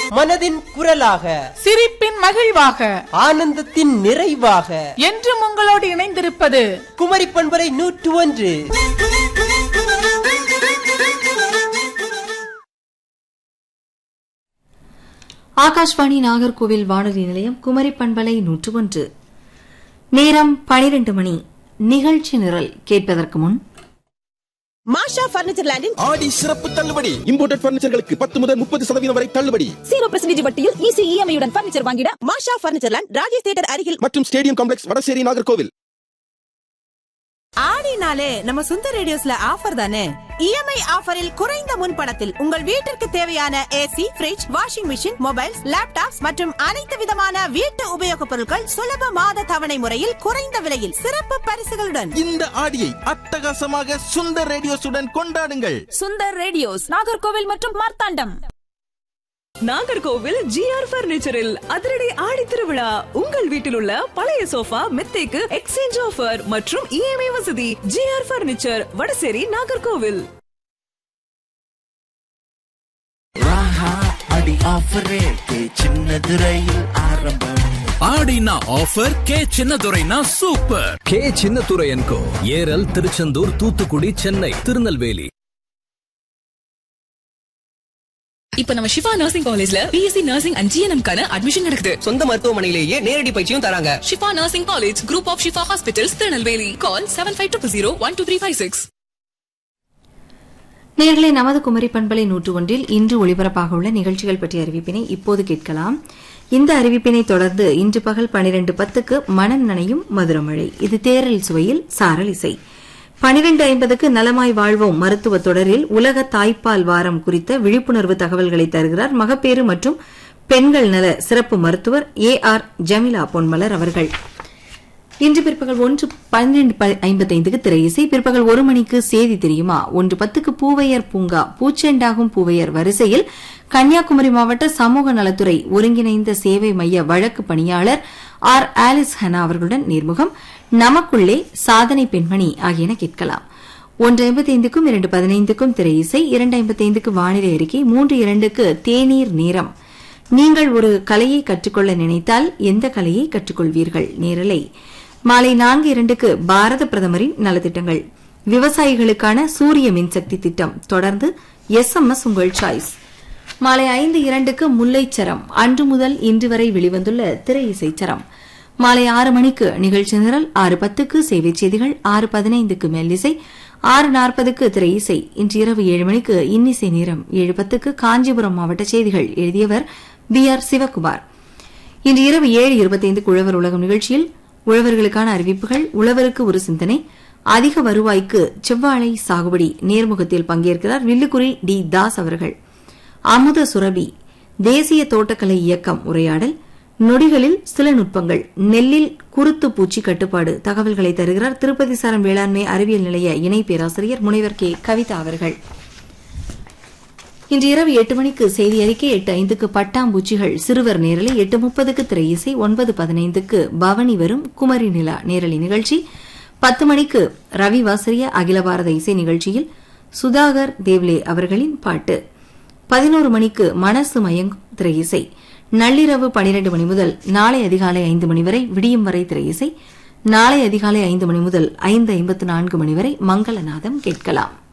மனதின் குரலாக சிரிப்பின் மகிழ்வாக ஆனந்தத்தின் நிறைவாக என்றும் உங்களோடு இணைந்திருப்பது குமரி பண்பலை நூற்று ஒன்று ஆகாஷ்வாணி நாகர்கோவில் வானொலி நிலையம் குமரி பண்பலை நூற்று ஒன்று நேரம் பனிரெண்டு மணி நிகழ்ச்சி நிரல் கேட்பதற்கு முன் மாஷா பர்னிச்சர் லேண்டின் ஆடி சிறப்பு தள்ளுபடி இம்போர்ட்டட் பர்னிச்சர்களுக்கு பத்து முதல் முப்பது சதவீதம் வரை தள்ளுபடி ஜீரோ பர்சன்டேஜ் வட்டியில் ஈஸி இஎம்ஐயுடன் பர்னிச்சர் வாங்கிட Masha furniture land Rajesh theatre அருகில் மற்றும் ஸ்டேடியம் காம்ப்ளெக்ஸ் வடசேரி நாகர்கோவில் ஆடினாலே நம்ம சுந்தர் ரேடியோஸ்ல ஆஃபர் தானே இஎம்ஐ ஆஃபரில் குறைந்த முன்பணத்தில் உங்கள் வீட்டிற்கு தேவையான AC fridge washing machine mobiles laptops மற்றும் அனைத்து விதமான வீட்டு உபயோகப் பொருட்கள் சுலப மாத தவணை முறையில் குறைந்த விலையில் சிறப்பு பரிசுகளுடன் இந்த ஆடியை அட்டகாசமாக சுந்தர் ரேடியோஸுடன் கொண்டாடுங்கள் சுந்தர் ரேடியோஸ் நாகர்கோவில் மற்றும் மார்த்தாண்டம் நாகர்கோவில் ஜிஆர் பர்னிச்சரில் அதிரடி ஆடி திருவிழா உங்கள் வீட்டில் உள்ள பழைய சோஃபா மெத்தைக்கு எக்ஸ்சேஞ்ச் ஆஃபர் மற்றும் இஎம்ஐ வசதி ஜிஆர் பர்னிச்சர் வடசேரி நாகர்கோவில் அடி ஆஃபர் ரேட்டு சின்னது ரயில் ஆரம்பம் ஆடினா ஆஃபர் கே சின்னதுரைனா சூப்பர் கே சின்னதுரையன்கோ ஏரல் திருச்செந்தூர் தூத்துக்குடி சென்னை திருநெல்வேலி இப்ப நம்ம சிவா நர்சிங் காலேஜ்ல பிஎஸ்சி நர்சிங் அண்ட் ஜிஎன்எம் கான அட்மிஷன் நடக்குது சொந்த மருத்துவமனையிலேயே நேரடி பயிற்சியும் தராங்க Shifa nursing college group of Shifa hospitals Tirunelveli call seven five two zero one two three five six நேர்களை நமது குமரி பண்பலை நூற்று ஒன்றில் இன்று ஒளிபரப்பாக உள்ள நிகழ்ச்சிகள் பற்றிய அறிவிப்பினை இப்போது கேட்கலாம் இந்த அறிவிப்பினை தொடர்ந்து இன்று பகல் பனிரெண்டு பத்துக்கு மனம் நனையும் மதுரமழை இது தேரல் சுவையில் சாரல் இசை பனிரெண்டு ஐம்பதுக்கு நலமாய் வாழ்வோம் மருத்துவ தொடரில் உலக தாய்ப்பால் வாரம் குறித்த விழிப்புணர்வு தகவல்களை தருகிறார் மகப்பேறு மற்றும் பெண்கள் நல சிறப்பு மருத்துவர் ஏ ஆர் ஜமிலா பொன்மலர் அவர்கள் இன்று பிற்பகல் ஒன்று பன்னிரண்டு ஐம்பத்தைந்துக்கு திரை இசை பிற்பகல் ஒரு மணிக்கு செய்தி தெரியுமா ஒன்று பத்துக்கு பூவையர் பூங்கா பூச்செண்டாகும் பூவையர் வரிசையில் கன்னியாகுமரி மாவட்ட சமூக நலத்துறை ஒருங்கிணைந்த சேவை மைய வழக்கு பணியாளர் ஆர் ஆலிஸ் ஹனா அவர்களுடன் நேர்முகம் நமக்குள்ளே சாதனை பெண்மணி ஆகியன கேட்கலாம் ஒன்று ஐம்பத்தைந்துக்கும் இரண்டு பதினைந்துக்கும் திரை இசை இரண்டு ஐம்பத்தைந்துக்கு வானிலை அறிக்கை மூன்று இரண்டுக்கு தேநீர் நேரம் நீங்கள் ஒரு கலையை கற்றுக்கொள்ள நினைத்தால் எந்த கலையை கற்றுக்கொள்வீர்கள் நேரலை மாலை நான்கு இரண்டுக்கு பாரத பிரதமரின் நலத்திட்டங்கள் விவசாயிகளுக்கான சூரிய மின்சக்தி திட்டம் தொடர்ந்து எஸ் எம் எஸ் உங்கள் சாய்ஸ் மாலை ஐந்து இரண்டுக்கு முல்லைச்சரம் அன்று முதல் இன்று வரை வெளிவந்துள்ள திரை இசைச்சரம் மாலை ஆறு மணிக்கு நிகழ்ச்சி நிரல் ஆறு பத்துக்கு சேவை செய்திகள் ஆறு பதினைந்துக்கு மெல்லிசை ஆறு நாற்பதுக்கு திரை இசை இன்று இரவு ஏழு மணிக்கு இன்னிசை நேரம் ஏழு பத்துக்கு காஞ்சிபுரம் மாவட்ட செய்திகள் எழுதியவர் பி ஆர் சிவகுமார் இன்று இரவு ஏழு இருபத்தைந்து உழவர் உலகம் நிகழ்ச்சியில் உழவர்களுக்கான அறிவிப்புகள் உழவருக்கு ஒரு சிந்தனை அதிக வருவாய்க்கு செவ்வாழை சாகுபடி நேர்முகத்தில் பங்கேற்கிறார் வில்லுக்குறி டி தாஸ் அவர்கள் அமுத சுரபி தேசிய தோட்டக்கலை இயக்கம் உரையாடல் நொடிகளில் சில நுட்பங்கள் நெல்லில் குருத்து பூச்சி கட்டுப்பாடு தகவல்களை தருகிறார் திருப்பதி சாரம் வேளாண்மை அறிவியல் நிலைய இணை பேராசிரியர் முனைவர் கே கவிதா அவர்கள் இன்று இரவு எட்டு மணிக்கு செய்தி அறிக்கை எட்டு ஐந்துக்கு பட்டாம்பூச்சிகள் சிறுவர் நேரலை எட்டு முப்பதுக்கு திரை இசை ஒன்பது பதினைந்துக்கு பவனி வரும் குமரி நிலா நேரலை நிகழ்ச்சி பத்து மணிக்கு ரவி வாசரிய அகில பாரத இசை நிகழ்ச்சியில் சுதாகர் தேவ்லே அவர்களின் பாட்டு பதினோரு மணிக்கு மனசு மயங்கும் திரை இசை நள்ளிரவு பனிரெண்டு மணி முதல் நாளை அதிகாலை ஐந்து மணி வரை விடியும் வரை திரை இசை நாளை அதிகாலை ஐந்து மணி முதல் ஐந்து ஐம்பத்து நான்கு மணி வரை மங்களநாதம் கேட்கலாம்